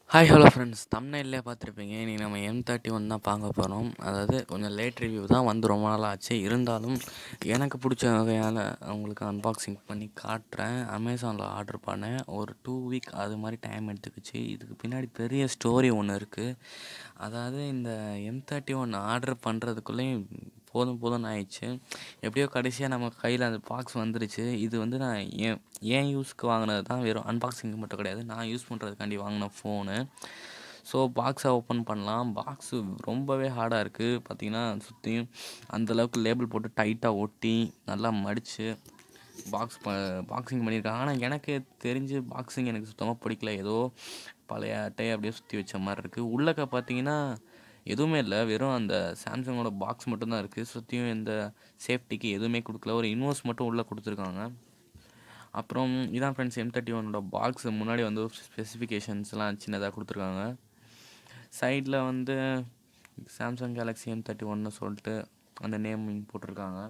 hi hello friends தமிழ்நிலே பார்த்துருப்பீங்க இன்றைக்கி நம்ம எம் தேர்ட்டி ஒன் தான் பார்க்க போகிறோம் அதாவது கொஞ்சம் லேட் ரிவ்யூ தான் வந்து ரொம்ப நாள் ஆச்சு இருந்தாலும் எனக்கு பிடிச்ச வகையால் உங்களுக்கு அன்பாக்சிங் பண்ணி காட்டுறேன் அமேசானில் ஆர்டர் பண்ணேன் ஒரு டூ வீக் அது மாதிரி டைம் எடுத்துக்கிச்சு இதுக்கு பின்னாடி பெரிய ஸ்டோரி ஒன்று இருக்குது அதாவது இந்த எம் தேர்ட்டி ஒன் ஆர்டர் பண்ணுறதுக்குள்ளேயும் போதும் போதும்னு ஆயிடுச்சு எப்படியோ கடைசியாக நம்ம கையில் அந்த பாக்ஸ் வந்துருச்சு இது வந்து நான் ஏன் ஏன் யூஸ்க்கு வாங்கினது தான் வெறும் அன்பாக்சிங் மட்டும் கிடையாது நான் யூஸ் பண்ணுறதுக்காண்டி வாங்கின ஃபோனு ஸோ பாக்ஸை ஓப்பன் பண்ணலாம் பாக்ஸு ரொம்பவே ஹார்டாக இருக்குது பார்த்தீங்கன்னா சுற்றியும் அந்தளவுக்கு லேபிள் போட்டு டைட்டாக ஒட்டி நல்லா மடித்து பாக்ஸ் ப பாக்ஸிங் பண்ணியிருக்காங்க ஆனால் எனக்கு தெரிஞ்சு பாக்ஸிங் எனக்கு சுத்தமாக பிடிக்கல ஏதோ பழைய அட்டையை அப்படியே சுற்றி வச்ச மாதிரி இருக்குது உள்ளக்க பார்த்தீங்கன்னா எதுவுமே இல்லை வெறும் அந்த சாம்சங்கோட பாக்ஸ் மட்டும்தான் இருக்குது சுற்றியும் எந்த சேஃப்டிக்கு எதுவுமே கொடுக்கல ஒரு இன்வெஸ்ட் மட்டும் உள்ளே கொடுத்துருக்காங்க அப்புறம் இதான் ஃப்ரெண்ட்ஸ் எம் தேர்ட்டி ஒனோட பாக்ஸ் முன்னாடி வந்து ஸ்பெசிஃபிகேஷன்ஸ்லாம் சின்னதாக கொடுத்துருக்காங்க சைடில் வந்து சாம்சங் கேலக்ஸி எம் தேர்ட்டி ஒன்னு சொல்லிட்டு அந்த நேம் போட்டிருக்காங்க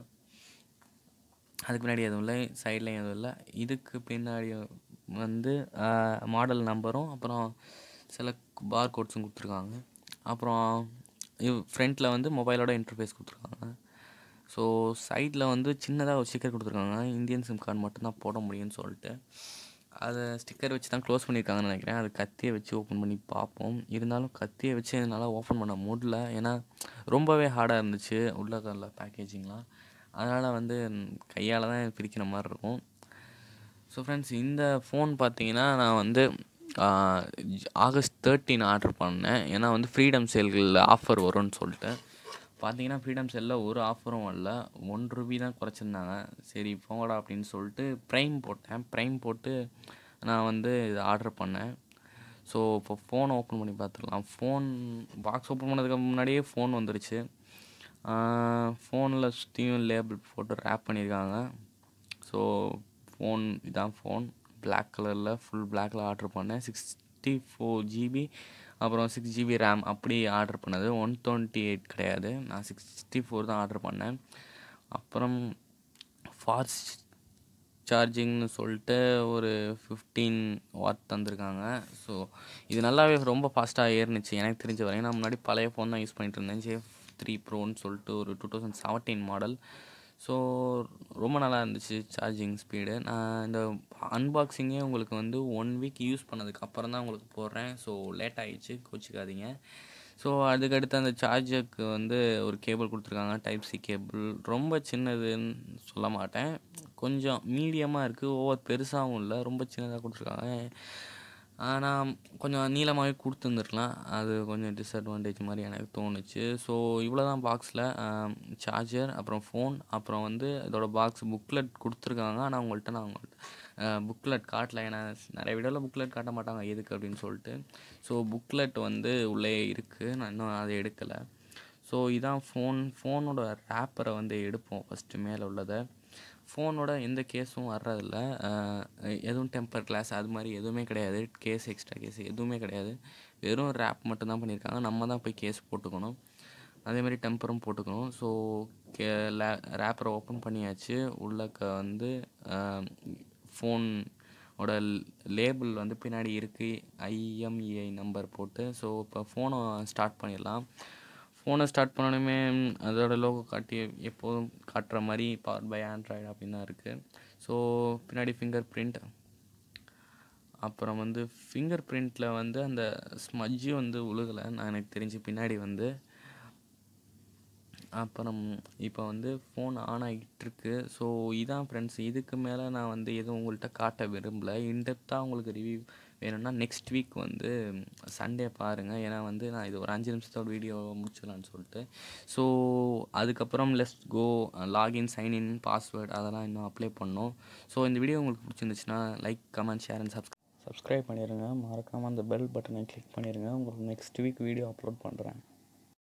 அதுக்கு பின்னாடி எதுவும் இல்லை சைட்லேயும் எதுவும் இல்லை இதுக்கு பின்னாடி வந்து மாடல் நம்பரும் அப்புறம் சில பார் கோட்ஸும் கொடுத்துருக்காங்க அப்புறம் ஃப்ரண்ட்டில் வந்து மொபைலோட இன்டர்ஃபேஸ் கொடுத்துருக்காங்க ஸோ சைடில் வந்து சின்னதாக ஒரு ஸ்டிக்கர் கொடுத்துருக்காங்க இந்தியன் சிம் கார்டு மட்டும்தான் போட முடியும்னு சொல்லிட்டு அதை ஸ்டிக்கர் வச்சு தான் க்ளோஸ் பண்ணியிருக்காங்கன்னு நினைக்கிறேன் அது கத்தியை வச்சு ஓப்பன் பண்ணி பார்ப்போம் இருந்தாலும் கத்தியை வச்சு என்னால் ஓப்பன் பண்ண முடியல ஏன்னா ரொம்பவே ஹார்டாக இருந்துச்சு உள்ள பேக்கேஜிங்லாம் அதனால் வந்து கையால் தான் பிரிக்கிற மாதிரி இருக்கும் ஸோ ஃப்ரெண்ட்ஸ் இந்த ஃபோன் பார்த்தீங்கன்னா நான் வந்து ஆகஸ்ட் தேர்ட்டின் ஆர்டர் பண்ணேன் ஏன்னா வந்து ஃப்ரீடம் சேல்களில் ஆஃபர் வரும்னு சொல்லிட்டு பார்த்தீங்கன்னா ஃப்ரீடம் சேலில் ஒரு ஆஃபரும் வரல ஒன் ருபி தான் குறைச்சிருந்தாங்க சரி போங்கடா அப்படின்னு சொல்லிட்டு ப்ரைம் போட்டேன் ப்ரைம் போட்டு நான் வந்து இது ஆர்டர் பண்ணேன் ஸோ இப்போ ஃபோனை ஓப்பன் பண்ணி பார்த்துக்கலாம் ஃபோன் பாக்ஸ் ஓப்பன் பண்ணதுக்கு முன்னாடியே ஃபோன் வந்துருச்சு ஃபோனில் சுற்றியும் லேபிள் போட்டு ரேப் பண்ணியிருக்காங்க ஸோ ஃபோன் இதான் ஃபோன் பிளாக் கலரில் ஃபுல் பிளாக்கில் ஆர்டர் பண்ணேன் சிக்ஸ்டி ஃபோர் ஜிபி அப்புறம் சிக்ஸ் ஜிபி ரேம் அப்படி ஆர்டர் பண்ணது ஒன் டுவெண்ட்டி எயிட் கிடையாது நான் சிக்ஸ்டி ஃபோர் தான் ஆர்டர் பண்ணேன் அப்புறம் ஃபாஸ்ட் சார்ஜிங்னு சொல்லிட்டு ஒரு ஃபிஃப்டீன் வாட் தந்திருக்காங்க ஸோ இது நல்லாவே ரொம்ப ஃபாஸ்ட்டாக ஏறுனுச்சு எனக்கு தெரிஞ்ச வரையும் நான் முன்னாடி பழைய ஃபோன் தான் யூஸ் பண்ணிகிட்டு இருந்தேன் ஜே த்ரீ ப்ரோன்னு சொல்லிட்டு ஒரு two thousand seventeen model so ரொம்ப நல்லா இருந்துச்சு சார்ஜிங் ஸ்பீடு நான் இந்த அன்பாக்சிங்கே உங்களுக்கு வந்து ஒன் வீக் யூஸ் பண்ணதுக்கு அப்புறம் தான் உங்களுக்கு போடுறேன் ஸோ லேட் ஆகிடுச்சு கோச்சிக்காதீங்க ஸோ அதுக்கடுத்து அந்த சார்ஜருக்கு வந்து ஒரு கேபிள் கொடுத்துருக்காங்க டைப் சி கேபிள் ரொம்ப சின்னதுன்னு சொல்ல மாட்டேன் கொஞ்சம் மீடியமாக இருக்குது ஓவர் பெருசாகவும் இல்லை ரொம்ப சின்னதாக கொடுத்துருக்காங்க ஆனால் கொஞ்சம் நீளமாகவே கொடுத்துருந்துருக்கலாம் அது கொஞ்சம் டிஸ்அட்வான்டேஜ் மாதிரி எனக்கு தோணுச்சு ஸோ இவ்வளோ தான் பாக்ஸில் சார்ஜர் அப்புறம் ஃபோன் அப்புறம் வந்து இதோட பாக்ஸ் புக்லெட் கொடுத்துருக்காங்க ஆனால் உங்கள்கிட்ட நான் உங்கள்கிட்ட புக்லெட் காட்டல ஏன்னா நிறைய வீடியோவில் புக்லெட் காட்ட மாட்டாங்க எதுக்கு அப்படின்னு சொல்லிட்டு ஸோ புக்லெட் வந்து உள்ளே இருக்குது நான் இன்னும் அதை எடுக்கலை ஸோ இதான் ஃபோன் ஃபோனோட ரேப்பரை வந்து எடுப்போம் ஃபஸ்ட்டு மேலே உள்ளதை ஃபோனோட எந்த கேஸும் வர்றதில்ல எதுவும் டெம்பர் கிளாஸ் அது மாதிரி எதுவுமே கிடையாது கேஸ் எக்ஸ்ட்ரா கேஸ் எதுவுமே கிடையாது வெறும் ரேப் மட்டும்தான் பண்ணியிருக்காங்க நம்ம தான் போய் கேஸ் போட்டுக்கணும் அதே மாதிரி டெம்பரும் போட்டுக்கணும் ஸோ கே லே ரேப்பரை ஓப்பன் பண்ணியாச்சு உள்ளக்க வந்து ஃபோனோட லேபிள் வந்து பின்னாடி இருக்குது ஐஎம்இஐ நம்பர் போட்டு ஸோ இப்போ ஃபோனை ஸ்டார்ட் பண்ணிடலாம் ஃபோனை ஸ்டார்ட் பண்ணணுமே அதோட லோகோ காட்டி எப்போதும் காட்டுற மாதிரி பவர் பை ஆண்ட்ராய்டு அப்படின்னு தான் இருக்குது ஸோ பின்னாடி ஃபிங்கர் பிரிண்ட் அப்புறம் வந்து ஃபிங்கர் பிரிண்ட்டில் வந்து அந்த ஸ்மஜ்ஜு வந்து உழுகலை நான் எனக்கு தெரிஞ்சு பின்னாடி வந்து அப்புறம் இப்போ வந்து ஃபோன் ஆன் ஆகிட்டுருக்கு ஸோ இதான் ஃப்ரெண்ட்ஸ் இதுக்கு மேலே நான் வந்து எதுவும் உங்கள்கிட்ட காட்ட விரும்பல இன்டெப்த்தாக உங்களுக்கு ரிவ்யூ வேணும்னா நெக்ஸ்ட் வீக் வந்து சண்டே பாருங்கள் ஏன்னா வந்து நான் இது ஒரு அஞ்சு நிமிஷத்தோட வீடியோ முடிச்சிடலான்னு சொல்லிட்டு ஸோ அதுக்கப்புறம் லெஸ்ட் கோ லாகின் சைன்இன் பாஸ்வேர்டு அதெல்லாம் இன்னும் அப்ளை பண்ணோம் ஸோ இந்த வீடியோ உங்களுக்கு பிடிச்சிருந்துச்சுன்னா like comment share and subscribe subscribe பண்ணிடுங்க மறக்காமல் அந்த பெல் பட்டனை கிளிக் பண்ணிடுங்க உங்களுக்கு நெக்ஸ்ட் வீக் வீடியோ அப்லோட் பண்ணுறேன்